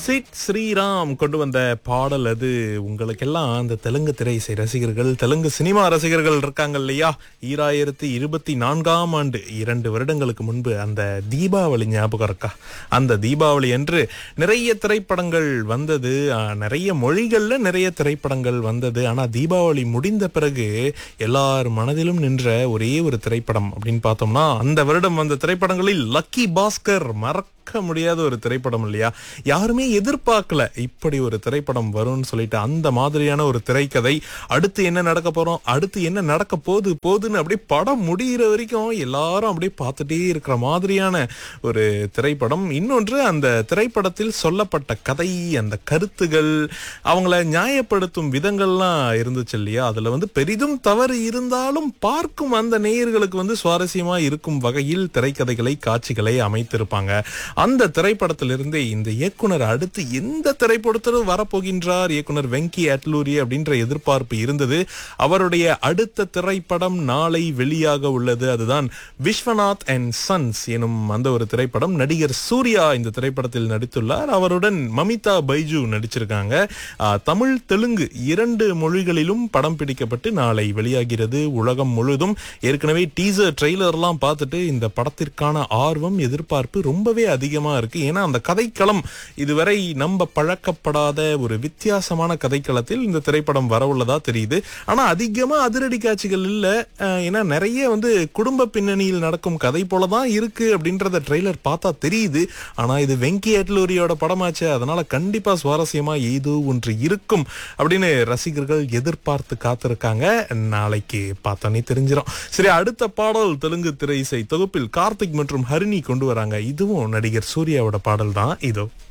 chit Sriram கொண்டு வந்த பாடல் அது உங்களுக்கெல்லாம் அந்த தெலுங்கு திரை இசை ரசிகர்கள் தெலுங்கு சினிமா ரசிகர்கள் இருக்காங்க இல்லையா ஈராயிரத்தி இருபத்தி நான்காம் ஆண்டு இரண்டு வருடங்களுக்கு முன்பு அந்த தீபாவளி ஞாபகம் இருக்கா அந்த தீபாவளி அன்று நிறைய திரைப்படங்கள் வந்தது ஆஹ், நிறைய மொழிகள்ல நிறைய திரைப்படங்கள் வந்தது ஆனா தீபாவளி முடிந்த பிறகு எல்லார் மனதிலும் நின்ற ஒரே ஒரு திரைப்படம் அப்படின்னு பார்த்தோம்னா அந்த வருடம் வந்த திரைப்படங்களில் லக்கி பாஸ்கர் மறக்க முடியாத ஒரு திரைப்படம் இல்லையா யாருமே எதிர்பார்க்கல இப்படி ஒரு திரைப்படம் வரும்னு சொல்லிட்டு அந்த மாதிரியான ஒரு திரைக்கதை அடுத்து என்ன நடக்க போறோம் அடுத்து என்ன நடக்க போகுது போகுதுன்னு அப்படியே படம் முடிகிற வரைக்கும் எல்லாரும் அப்படியே பார்த்துட்டே இருக்கிற மாதிரியான ஒரு திரைப்படம் இன்னொன்று அந்த திரைப்படத்தில் சொல்லப்பட்ட கதை அந்த கருத்துகள் அவங்கள நியாயப்படுத்தும் விதங்கள்லாம் இருந்துச்சு இல்லையா அதுல வந்து பெரிதும் தவறு இருந்தாலும் பார்க்கும் அந்த நேயர்களுக்கு வந்து சுவாரஸ்யமா இருக்கும் வகையில் திரைக்கதைகளை காட்சிகளை அமைத்திருப்பாங்க அந்த திரைப்படத்திலிருந்தே இந்த இயக்குனர் அடுத்து எந்த திரைப்படத்திலும் வரப்போகின்றார் இயக்குனர் வெங்கி அட்லூரி அப்படின்ற எதிர்பார்ப்பு இருந்தது அவருடைய அடுத்த திரைப்படம் நாளை வெளியாக உள்ளது அதுதான் விஸ்வநாத் அண்ட் சன்ஸ் எனும் அந்த ஒரு திரைப்படம் நடிகர் சூர்யா இந்த திரைப்படத்தில் நடித்துள்ளார் அவருடன் மமிதா பைஜு நடிச்சிருக்காங்க ஆஹ், தமிழ் தெலுங்கு இரண்டு மொழிகளிலும் படம் பிடிக்கப்பட்டு நாளை வெளியாகிறது உலகம் முழுதும் ஏற்கனவே டீசர் ட்ரெய்லர்லாம் பார்த்துட்டு இந்த படத்திற்கான ஆர்வம் எதிர்பார்ப்பு ரொம்பவே அதிகமா இருக்கு ஏன்னா அந்த கதைக்களம் இதுவரை நம்ப பழக்கப்படாத ஒரு வித்தியாசமான கதைக்களத்தில் இந்த திரைப்படம் வரவுள்ளதா தெரியுது ஆனா அதிகமா அதிரடி காட்சிகள் இல்ல அஹ், ஏன்னா நிறைய வந்து குடும்ப பின்னணியில் நடக்கும் கதை போலதான் இருக்கு அப்படின்றத ட்ரெய்லர் பார்த்தா தெரியுது ஆனா இது வெங்கி அட்லூரியோட படமாச்சு அதனால கண்டிப்பா சுவாரஸ்யமா ஏதோ ஒன்று இருக்கும் அப்படின்னு ரசிகர்கள் எதிர்பார்த்து காத்திருக்காங்க நாளைக்கு பார்த்தோன்னே தெரிஞ்சிடும் சரி அடுத்த பாடல் தெலுங்கு திரை இசை தொகுப்பில் கார்த்திக் மற்றும் ஹரிணி கொண்டு வராங்க இதுவும் நடிகர் சூர்யாவோட பாடல் தான் இதோ